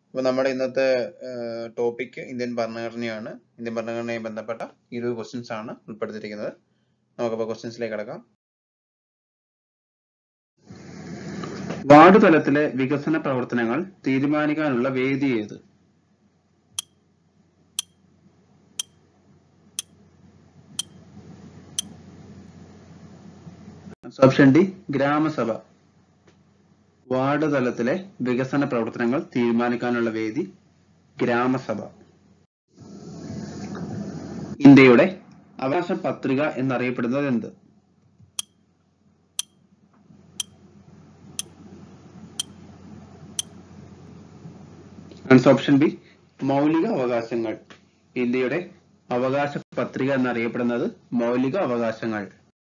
അപ്പോൾ നമ്മുടെ ഇന്നത്തെ ടോപ്പിക് ഇന്ത്യൻ ഭരണഘടനയാണ് ഇന്ത്യൻ ഭരണഘടനയുമായി ബന്ധപ്പെട്ട ഇരുപത് ക്വസ്റ്റ്യൻസ് ആണ് ഉൾപ്പെടുത്തിയിരിക്കുന്നത് നമുക്കപ്പോൾ ക്വസ്റ്റ്യൻസിലേക്ക് കിടക്കാം വാർഡ് തലത്തിലെ വികസന പ്രവർത്തനങ്ങൾ തീരുമാനിക്കാനുള്ള വേദി ഏത് ഓപ്ഷൻ ഡി ഗ്രാമസഭ വാർഡ് തലത്തിലെ വികസന പ്രവർത്തനങ്ങൾ തീരുമാനിക്കാനുള്ള വേദി ഗ്രാമസഭ ഇന്ത്യയുടെ അവകാശ പത്രിക എന്നറിയപ്പെടുന്നത് എന്ത് ആൻസർ ഓപ്ഷൻ ബി മൗലിക അവകാശങ്ങൾ ഇന്ത്യയുടെ അവകാശ പത്രിക എന്നറിയപ്പെടുന്നത് മൗലിക അവകാശങ്ങൾ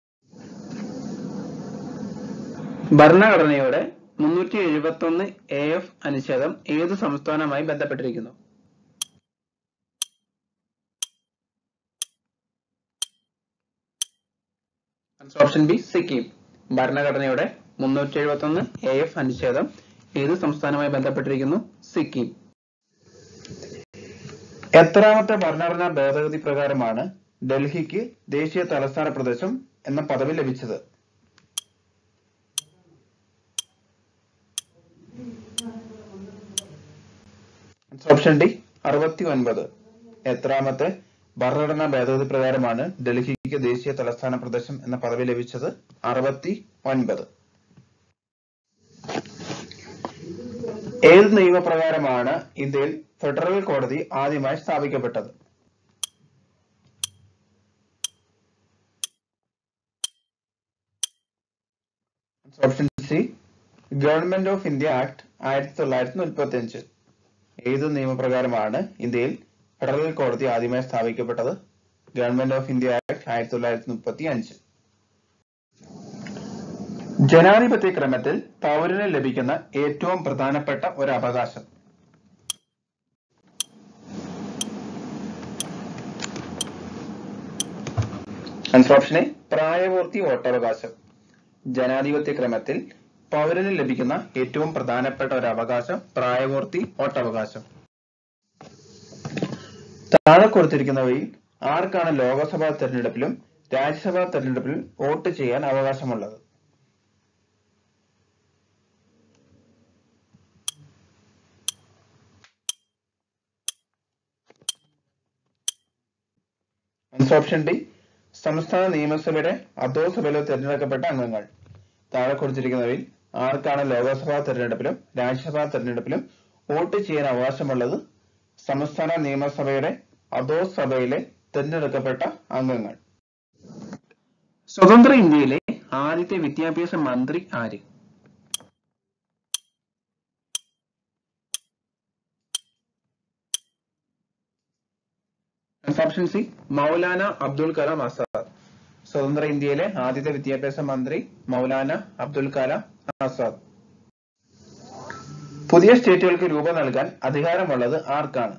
ഭരണഘടനയുടെ മുന്നൂറ്റി എഴുപത്തി ഒന്ന് എ എഫ് അനുച്ഛേദം ഏത് സംസ്ഥാനവുമായി ബന്ധപ്പെട്ടിരിക്കുന്നു ഓപ്ഷൻ ബി സിക്കിം ഭരണഘടനയുടെ മുന്നൂറ്റി എഴുപത്തി ഒന്ന് എ എഫ് അനുച്ഛേദം ഏത് സംസ്ഥാനവുമായി ബന്ധപ്പെട്ടിരിക്കുന്നു സിക്കിം എത്രാമത്തെ ഭരണഘടനാ ഭേദഗതി പ്രകാരമാണ് ഡൽഹിക്ക് ദേശീയ തലസ്ഥാന പ്രദേശം എന്ന പദവി ലഭിച്ചത് ഓപ്ഷൻ ഡി അറുപത്തി ഒൻപത് എത്രാമത്തെ ഭരണഘടനാ ഭേദഗതി പ്രകാരമാണ് ഡൽഹിക്ക് ദേശീയ തലസ്ഥാന പ്രദേശം എന്ന പദവി ലഭിച്ചത് അറുപത്തി ഒൻപത് ഏത് നിയമപ്രകാരമാണ് ഇന്ത്യയിൽ ഫെഡറൽ കോടതി ആദ്യമായി സ്ഥാപിക്കപ്പെട്ടത് option C government of India act ആയിരത്തി തൊള്ളായിരത്തി മുപ്പത്തി അഞ്ച് ഏത് നിയമപ്രകാരമാണ് ഇന്ത്യയിൽ ഫെഡറൽ കോടതി ആദ്യമായി സ്ഥാപിക്കപ്പെട്ടത് ഗവൺമെന്റ് ഓഫ് ഇന്ത്യ ആക്ട് ആയിരത്തി തൊള്ളായിരത്തി മുപ്പത്തി അഞ്ച് ജനാധിപത്യ ക്രമത്തിൽ പൗരന് ലഭിക്കുന്ന ഏറ്റവും പ്രധാനപ്പെട്ട ഒരു അവകാശം ആൻസർ ഓപ്ഷൻ എ പ്രായപൂർത്തി വോട്ടവകാശം ജനാധിപത്യ ക്രമത്തിൽ പൗരന് ലഭിക്കുന്ന ഏറ്റവും പ്രധാനപ്പെട്ട ഒരു അവകാശം പ്രായപൂർത്തി വോട്ടവകാശം താഴെ കൊടുത്തിരിക്കുന്നവയിൽ ആർക്കാണ് ലോക്സഭാ തെരഞ്ഞെടുപ്പിലും രാജ്യസഭാ തെരഞ്ഞെടുപ്പിലും വോട്ട് ചെയ്യാൻ അവകാശമുള്ളത് ആൻസർ ഓപ്ഷൻ ഡി സംസ്ഥാന നിയമസഭയുടെ അധോസഭയിലോ തിരഞ്ഞെടുക്കപ്പെട്ട അംഗങ്ങൾ താഴെ കൊടുത്തിരിക്കുന്നവയിൽ ആർക്കാണ് ലോക്സഭാ തെരഞ്ഞെടുപ്പിലും രാജ്യസഭാ തെരഞ്ഞെടുപ്പിലും വോട്ട് ചെയ്യാൻ അവകാശമുള്ളത് സംസ്ഥാന നിയമസഭയുടെ അധോസഭയിലെ തിരഞ്ഞെടുക്കപ്പെട്ട അംഗങ്ങൾ സ്വതന്ത്ര ഇന്ത്യയിലെ ആദ്യത്തെ വിദ്യാഭ്യാസ മന്ത്രി ആര് ഓപ്ഷൻ സി മൗലാന അബ്ദുൽ കലാം ആസാദ് സ്വതന്ത്ര ഇന്ത്യയിലെ ആദ്യത്തെ വിദ്യാഭ്യാസ മന്ത്രി മൗലാന അബ്ദുൽ കലാം ആസാദ് പുതിയ സ്റ്റേറ്റുകൾക്ക് രൂപം നൽകാൻ അധികാരമുള്ളത് ആർക്കാണ്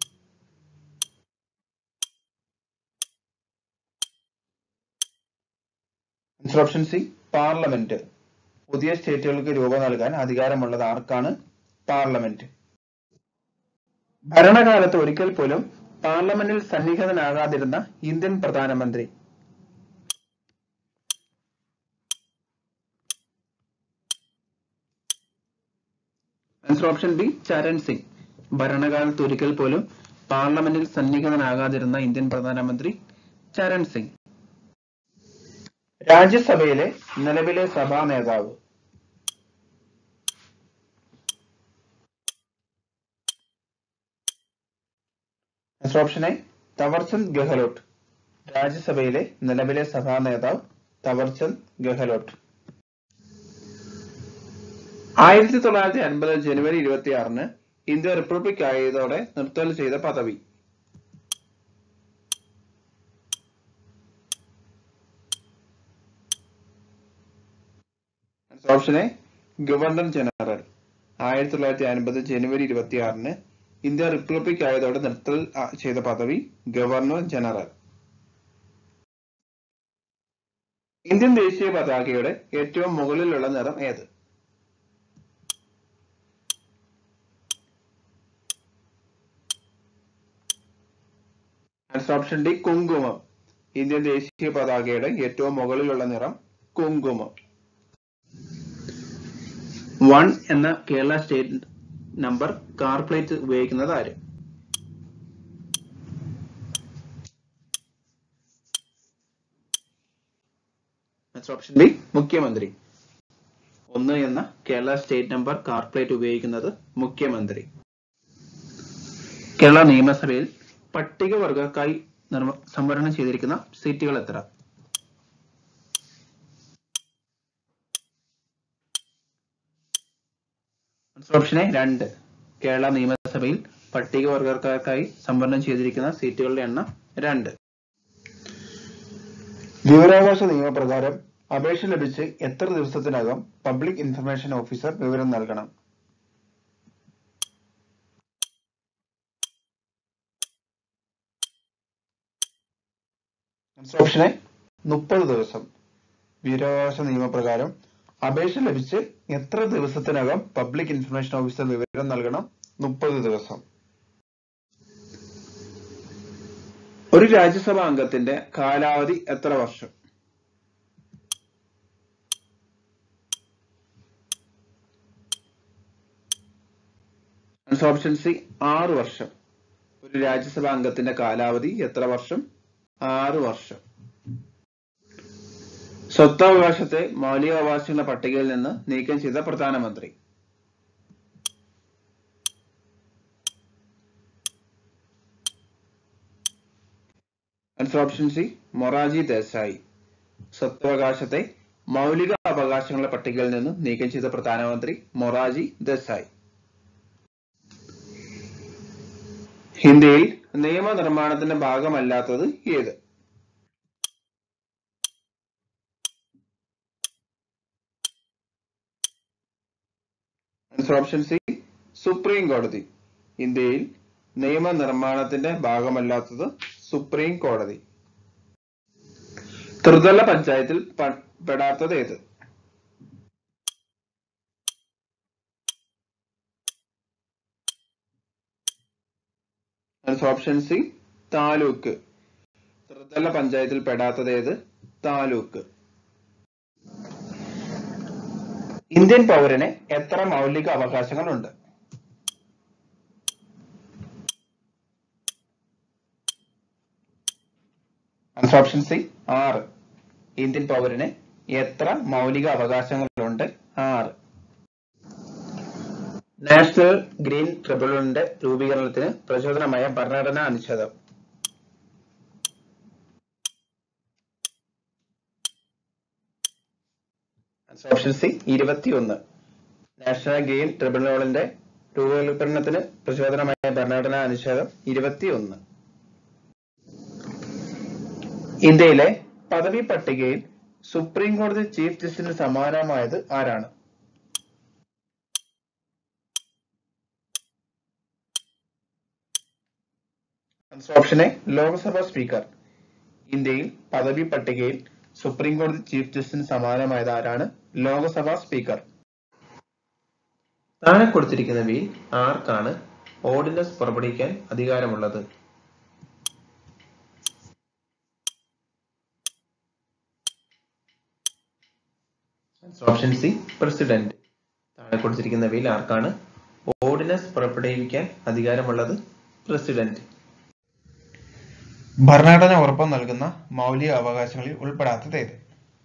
ഓപ്ഷൻ സി പാർലമെന്റ് പുതിയ സ്റ്റേറ്റുകൾക്ക് രൂപം നൽകാൻ അധികാരമുള്ളത് ആർക്കാണ് പാർലമെന്റ് ഭരണകാലത്ത് ഒരിക്കൽ പോലും പാർലമെന്റിൽ സന്നിഹിതനാകാതിരുന്ന ഇന്ത്യൻ പ്രധാനമന്ത്രി ഓപ്ഷൻ ബി ചരൺ സിംഗ് ഭരണകാലത്ത് ഒരിക്കൽ പോലും പാർലമെന്റിൽ സന്നിഹിതനാകാതിരുന്ന ഇന്ത്യൻ പ്രധാനമന്ത്രി ചരൺ സിംഗ് രാജ്യസഭയിലെ നിലവിലെ സഭാ നേതാവ് ഓപ്ഷൻ എ തവർചന്ദ് ഗെഹ്ലോട്ട് രാജ്യസഭയിലെ നിലവിലെ സഭാ നേതാവ് തവർചന്ദ് ഗെഹ്ലോട്ട് ആയിരത്തി തൊള്ളായിരത്തി അൻപത് ജനുവരി ഇരുപത്തി ആറിന് ഇന്ത്യ റിപ്പബ്ലിക് ആയതോടെ നിർത്തൽ ചെയ്ത പദവി ഓപ്ഷൻ എ ഗവർണർ ജനറൽ ആയിരത്തി തൊള്ളായിരത്തി അൻപത് ജനുവരി ഇരുപത്തി ആറിന് ഇന്ത്യ റിപ്പബ്ലിക് ആയതോടെ നിർത്തൽ ചെയ്ത പദവി ഗവർണർ ജനറൽ ഇന്ത്യൻ ദേശീയ പതാകയുടെ ഏറ്റവും മുകളിലുള്ള നിറം ഏത് ആൻസർ ഓപ്ഷൻ ഡി കുങ്കുമം ഇന്ത്യൻ ദേശീയ പതാകയുടെ ഏറ്റവും മുകളിലുള്ള നിറം കുങ്കുമം വൺ എന്ന Kerala state number car plate ഉപയോഗിക്കുന്നത് ആര് ആൻസർ ഓപ്ഷൻ ബി മുഖ്യമന്ത്രി ഒന്ന് എന്ന Kerala state number car plate ഉപയോഗിക്കുന്നത് മുഖ്യമന്ത്രി കേരള നിയമസഭയിൽ പട്ടികവർഗക്കായി നിർമ്മ സംവരണം ചെയ്തിരിക്കുന്ന സീറ്റുകൾ എത്ര ആൻസർ ഓപ്ഷൻ എ രണ്ട് കേരള നിയമസഭയിൽ പട്ടികവർഗക്കാർക്കായി സംവരണം ചെയ്തിരിക്കുന്ന സീറ്റുകളുടെ എണ്ണം രണ്ട് വിവരാവകാശ നിയമപ്രകാരം അപേക്ഷ ലഭിച്ച് എത്ര ദിവസത്തിനകം പബ്ലിക് ഇൻഫർമേഷൻ ഓഫീസർ വിവരം നൽകണം ആൻസർ ഓപ്ഷൻ എ മുപ്പത് ദിവസം വിവരാവകാശ നിയമപ്രകാരം അപേക്ഷ ലഭിച്ച് എത്ര ദിവസത്തിനകം പബ്ലിക് ഇൻഫർമേഷൻ ഓഫീസർ വിവരം നൽകണം മുപ്പത് ദിവസം ഒരു രാജ്യസഭാ അംഗത്തിന്റെ കാലാവധി എത്ര വർഷം ആൻസർ ഓപ്ഷൻ സി ആറ് വർഷം ഒരു രാജ്യസഭാ അംഗത്തിന്റെ കാലാവധി എത്ര വർഷം ആറ് വർഷം സ്വത്തവകാശത്തെ മൗലികാവകാശങ്ങളുടെ പട്ടികയിൽ നിന്ന് നീക്കം ചെയ്ത പ്രധാനമന്ത്രി answer option C Morarji Desai സ്വത്തവകാശത്തെ മൗലിക അവകാശങ്ങളുടെ പട്ടികയിൽ നിന്ന് നീക്കം ചെയ്ത പ്രധാനമന്ത്രി മൊറാജി ദേശായി ഇന്ത്യയിൽ നിയമനിർമ്മാണത്തിന്റെ ഭാഗമല്ലാത്തത് ഏത് ആൻസർ ഓപ്ഷൻ സി സുപ്രീം കോടതി ഇന്ത്യയിൽ നിയമനിർമ്മാണത്തിന്റെ ഭാഗമല്ലാത്തത് സുപ്രീം കോടതി ത്രിതല പഞ്ചായത്തിൽ പ- പെടാത്തത് ഏത് ആൻസർ ഓപ്ഷൻ സി താലൂക്ക് ത്രിതല പഞ്ചായത്തിൽ പെടാത്തത് ഏത് താലൂക്ക് ഇന്ത്യൻ പൗരന് എത്ര മൗലിക അവകാശങ്ങളുണ്ട് ആൻസർ ഓപ്ഷൻ സി ആറ് ഇന്ത്യൻ പൗരന് എത്ര മൗലിക അവകാശങ്ങളുണ്ട് ആറ് നാഷണൽ ഗ്രീൻ ട്രിബ്യൂണലിന്റെ രൂപീകരണത്തിന് പ്രചോദനമായ ഭരണഘടനാ അനുച്ഛേദം ആൻസർ ഓപ്ഷൻ സി ഇരുപത്തിയൊന്ന് നാഷണൽ ഗ്രീൻ ട്രിബ്യൂണലിന്റെ രൂപകൽപ്പനത്തിന് പ്രചോദനമായ ഭരണഘടനാ അനുച്ഛേദം ഇരുപത്തിയൊന്ന് ഇന്ത്യയിലെ പദവി പട്ടികയിൽ സുപ്രീം കോടതി ചീഫ് ജസ്റ്റിസിന് സമാനമായത് ആരാണ് answer option A Lok Sabha speaker ഇന്ത്യയിൽ പദവി പട്ടികയിൽ സുപ്രീം കോടതി ചീഫ് ജസ്റ്റിസിന് സമാനമായത് ആരാണ് ലോക്സഭാ സ്പീക്കർ താഴെ കൊടുത്തിരിക്കുന്നവയിൽ ആർക്കാണ് ഓർഡിനൻസ് പുറപ്പെടുവിക്കാൻ അധികാരമുള്ളത് ഓപ്ഷൻ സി പ്രസിഡന്റ് താഴെ കൊടുത്തിരിക്കുന്നവയിൽ ആർക്കാണ് ഓർഡിനൻസ് പുറപ്പെടുവിക്കാൻ അധികാരമുള്ളത് പ്രസിഡന്റ് ഭരണഘടന ഉറപ്പ് നൽകുന്ന മൗലിക അവകാശങ്ങളിൽ ഉൾപ്പെടാത്തത് ഏത്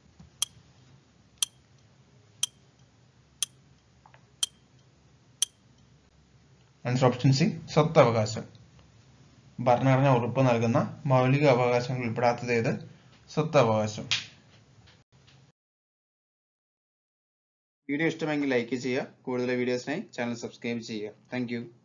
ആൻസർ ഓപ്ഷൻ സി സ്വത്തവകാശം ഭരണഘടന ഉറപ്പ് നൽകുന്ന മൗലിക അവകാശങ്ങൾ ഉൾപ്പെടാത്തത് ഏത് സ്വത്തവകാശം വീഡിയോ ഇഷ്ടമെങ്കിൽ ലൈക്ക് ചെയ്യുക കൂടുതൽ വീഡിയോസിനായി ചാനൽ സബ്സ്ക്രൈബ് ചെയ്യുക താങ്ക്